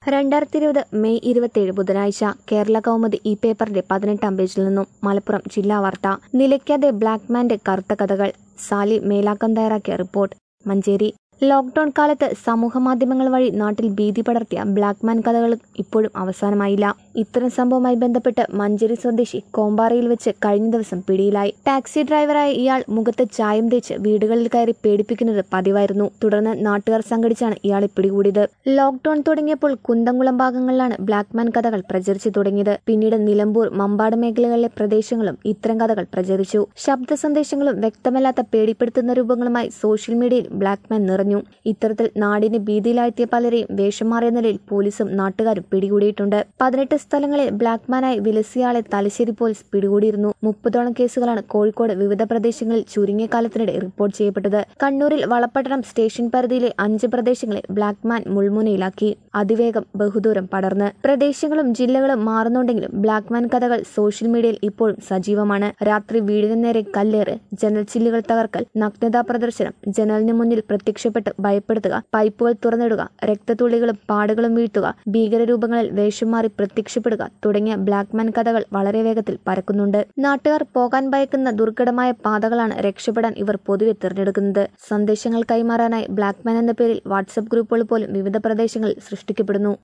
രണ്ടായിരത്തി ഇരുപത് മെയ് ഇരുപത്തിയേഴ് ബുധനാഴ്ച കേരള കൗമുദി ഈ പേപ്പറിന്റെ പതിനെട്ടാം പേജിൽ നിന്നും മലപ്പുറം ജില്ലാ വാർത്ത നിലയ്ക്കാതെ ബ്ലാക്ക്മാന്റെ കറുത്ത കഥകൾ സാലി മേലാക്കം തയ്യാറാക്കിയ റിപ്പോർട്ട് മഞ്ചേരി ലോക്ഡൌൺ കാലത്ത് സമൂഹമാധ്യമങ്ങൾ വഴി നാട്ടിൽ ഭീതി പടർത്തിയ ബ്ലാക്ക്മാൻ കഥകൾ ഇപ്പോഴും അവസാനമായില്ല ഇത്തരം സംഭവവുമായി ബന്ധപ്പെട്ട് മഞ്ചേരി സ്വദേശി കോമ്പാറയിൽ വെച്ച് കഴിഞ്ഞ ദിവസം പിടിയിലായി ടാക്സി ഡ്രൈവറായ ഇയാൾ മുഖത്ത് ചായം തേച്ച് വീടുകളിൽ കയറി പേടിപ്പിക്കുന്നത് പതിവായിരുന്നു തുടർന്ന് നാട്ടുകാർ സംഘടിച്ചാണ് ഇയാളെ പിടികൂടിയത് ലോക്ഡൌൺ തുടങ്ങിയപ്പോൾ കുന്തംകുളം ഭാഗങ്ങളിലാണ് ബ്ലാക്ക്മാൻ കഥകൾ പ്രചരിച്ചു തുടങ്ങിയത് പിന്നീട് നിലമ്പൂർ മമ്പാട് മേഖലകളിലെ പ്രദേശങ്ങളും ഇത്തരം കഥകൾ പ്രചരിച്ചു ശബ്ദ സന്ദേശങ്ങളും വ്യക്തമല്ലാത്ത പേടിപ്പെടുത്തുന്ന രൂപങ്ങളുമായി സോഷ്യൽ മീഡിയയിൽ ബ്ലാക്ക്മാൻ നിറഞ്ഞു ഇത്തരത്തിൽ നാടിനെ ഭീതിയിലാഴ്ത്തിയ പലരെയും വേഷം മാറിയ നിലയിൽ പോലീസും നാട്ടുകാരും പിടികൂടിയിട്ടുണ്ട് പതിനെട്ട് സ്ഥലങ്ങളിൽ ബ്ലാക്ക്മാനായി വിലസിയാളെ തലശ്ശേരി പോലീസ് പിടികൂടിയിരുന്നു മുപ്പതോളം കേസുകളാണ് കോഴിക്കോട് വിവിധ പ്രദേശങ്ങളിൽ ചുരുങ്ങിയ കാലത്തിനിടെ റിപ്പോർട്ട് ചെയ്യപ്പെട്ടത് കണ്ണൂരിൽ വളപ്പട്ടണം സ്റ്റേഷൻ പരിധിയിലെ അഞ്ച് പ്രദേശങ്ങളെ ബ്ലാക്ക്മാൻ മുൾമുനയിലാക്കി അതിവേഗം ബഹുദൂരം പടർന്ന് പ്രദേശങ്ങളും ജില്ലകളും മാറുന്നുണ്ടെങ്കിലും ബ്ലാക്ക്മാൻ കഥകൾ സോഷ്യൽ മീഡിയയിൽ ഇപ്പോഴും സജീവമാണ് രാത്രി വീടിന് നേരെ കല്ലേറ് ജനൽ ചില്ലുകൾ തകർക്കൽ നഗ്നതാ പ്രദർശനം ജനലിന് മുന്നിൽ പ്രത്യക്ഷപ്പെട്ട് ഭയപ്പെടുത്തുക പൈപ്പുകൾ തുറന്നിടുക രക്തത്തുള്ളികളും പാടുകളും വീഴ്ത്തുക ഭീകരരൂപങ്ങളിൽ വേഷം മാറി പ്രത്യക്ഷപ്പെടുക തുടങ്ങിയ ബ്ലാക്ക്മാൻ കഥകൾ വളരെ വേഗത്തിൽ പരക്കുന്നുണ്ട് നാട്ടുകാർ പോകാൻ ഭയക്കുന്ന ദുർഘടമായ പാതകളാണ് രക്ഷപ്പെടാൻ ഇവർ പൊതുവെ തിരഞ്ഞെടുക്കുന്നത് സന്ദേശങ്ങൾ കൈമാറാനായി ബ്ലാക്ക്മാൻ എന്ന പേരിൽ വാട്സപ്പ് ഗ്രൂപ്പുകൾ പോലും വിവിധ പ്രദേശങ്ങളിൽ സൃഷ്ടിക്കപ്പെടുന്നു